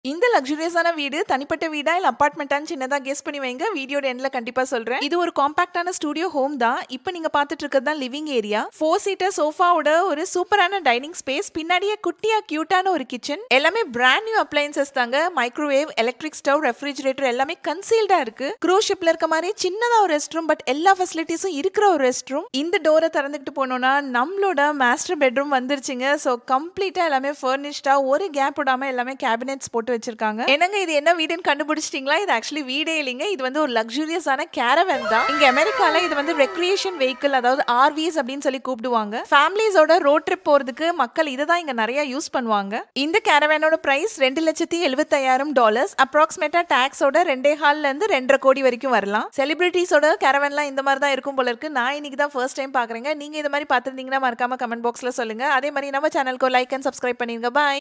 இந்த லக்ஸூரியஸான வீடு தனிப்பட்ட வீடா இல்ல அபார்ட்மெண்ட்டான்னு சின்னதா கெஸ் பண்ணி வைங்க வீடியோட எண்ட்ல கண்டிப்பா சொல்றேன் இது ஒரு காம்பாக்டான ஸ்டுடியோ ஹோம் தான் இப்போ நீங்க பார்த்துட்டு இருக்கிறது தான் லிவிங் ஏரியா ஃபோர் சீட்டர் சோஃபாவோட ஒரு சூப்பரான டைனிங் ஸ்பேஸ் பின்னாடியே குட்டியா கியூட்டான ஒரு கிச்சன் எல்லாமே பிராண்ட் நியூ அப்ளைன்சஸ் தாங்க மைக்ரோவேவ் எலக்ட்ரிக் ஸ்டவ் ரெஃப்ரிஜரேட்டர் எல்லாமே கன்சீல்டா இருக்கு க்ரூஸ் ஷிப்ல இருக்க மாதிரி சின்னதா ஒரு ரெஸ்ட் ரூம் பட் எல்லா ஃபெசிலிட்டிஸும் இருக்கிற ஒரு ரெஸ்ட் ரூம் இந்த டோரை திறந்துக்கிட்டு போனோம்னா நம்மளோட மாஸ்டர் பெட்ரூம் வந்துருச்சுங்க ஸோ கம்ப்ளீட்டா எல்லாமே ஃபர்னிஷ்டா ஒரு கேப் விடாம எல்லாமே கேபினெட்ஸ் போட்டு வச்சிருக்காங்க என்னங்க இது என்ன வீடுன்னு கண்டுபிடிச்சிட்டீங்களா இது ஆக்சுவலி வீடே இல்லைங்க இது வந்து ஒரு லக்ஸூரியஸான கேரவன் தான் இங்க அமெரிக்கால இது வந்து ரெக்ரியேஷன் வெஹிக்கிள் அதாவது ஆர்விஸ் அப்படின்னு சொல்லி கூப்பிடுவாங்க ஃபேமிலிஸோட ரோட் ட்ரிப் போறதுக்கு மக்கள் இதை தான் இங்க நிறைய யூஸ் பண்ணுவாங்க இந்த கேரவேனோட பிரைஸ் ரெண்டு லட்சத்தி எழுபத்தாயிரம் டாலர்ஸ் அப்ராக்சிமேட்டா டாக்ஸோட ரெண்டே ஹால்ல இருந்து ரெண்டரை கோடி வரைக்கும் வரலாம் செலிபிரிட்டிஸோட கேரவன்லாம் இந்த மாதிரி தான் இருக்கும் போல இருக்கு நான் இன்னைக்கு தான் ஃபர்ஸ்ட் டைம் பாக்குறேங்க நீங்க இது மாதிரி பார்த்திருந்தீங்கன்னா மறக்காம கமெண்ட் பாக்ஸ்ல சொல்லுங்க அதே மாதிரி நம்ம சேனலுக்கு லைக் அண்ட் சப்ஸ்கிரைப் பண்ணிருங்க பாய்